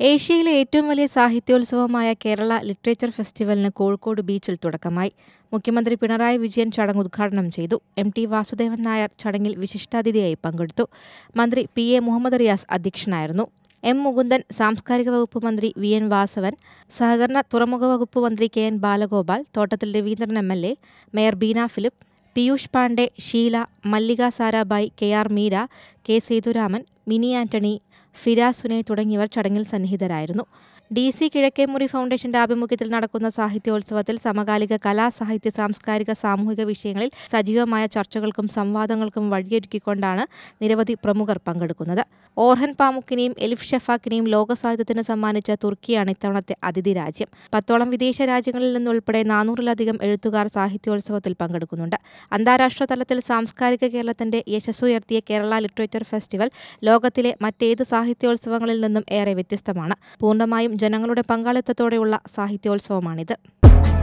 ഏഷ്യയിലെ ഏറ്റവും വലിയ സാഹിത്യോത്സവമായ കേരള ലിറ്ററേച്ചർ ഫെസ്റ്റിവലിന് കോഴിക്കോട് ബീച്ചിൽ തുടക്കമായി മുഖ്യമന്ത്രി പിണറായി വിജയൻ ചടങ്ങ് ഉദ്ഘാടനം ചെയ്തു എം ടി വാസുദേവൻ നായർ ചടങ്ങിൽ വിശിഷ്ടാതിഥിയായി പങ്കെടുത്തു മന്ത്രി പി എ മുഹമ്മദ് റിയാസ് അധ്യക്ഷനായിരുന്നു എം മുകുന്ദൻ സാംസ്കാരിക വകുപ്പ് മന്ത്രി വി എൻ വാസവൻ സഹകരണ തുറമുഖ വകുപ്പ് മന്ത്രി K N Balagopal Thottathil Ravindran M L A mayor Beena Philip Piyush Pandey Sheela Mallika Sarabhai K R Meera K Sethuraman Mini Antony Firaz Sune തുടങ്ങിയവർ ചടങ്ങിൽ സന്നിഹിതരായിരുന്നു ഡി സി കിഴക്കേമുറി ഫൗണ്ടേഷന്റെ ആഭിമുഖ്യത്തിൽ നടക്കുന്ന സാഹിത്യോത്സവത്തിൽ സമകാലിക കലാ സാഹിത്യ സാംസ്കാരിക സാമൂഹിക വിഷയങ്ങളിൽ സജീവമായ ചർച്ചകൾക്കും സംവാദങ്ങൾക്കും വഴിയൊരുക്കിക്കൊണ്ടാണ് നിരവധി പ്രമുഖർ പങ്കെടുക്കുന്നത് ഓർഹൻ പാമുക്കിനെയും എലിഫ് ഷഫാക്കിനെയും ലോക സാഹിത്യത്തിന് സമ്മാനിച്ച തുർക്കിയാണ് ഇത്തവണത്തെ അതിഥി രാജ്യം പത്തോളം വിദേശ രാജ്യങ്ങളിൽ നിന്നുൾപ്പെടെ നാനൂറിലധികം എഴുത്തുകാർ സാഹിത്യോത്സവത്തിൽ പങ്കെടുക്കുന്നുണ്ട് അന്താരാഷ്ട്ര തലത്തിൽ സാംസ്കാരിക കേരളത്തിന്റെ യശസ്സുയർത്തിയ കേരള ലിറ്ററേച്ചർ ഫെസ്റ്റിവൽ ലോകത്തിലെ മറ്റേത് സാഹിത്യോത്സവങ്ങളിൽ നിന്നും ഏറെ വ്യത്യസ്തമാണ് പൂർണ്ണമായും ജനങ്ങളുടെ പങ്കാളിത്തത്തോടെയുള്ള സാഹിത്യോത്സവമാണിത്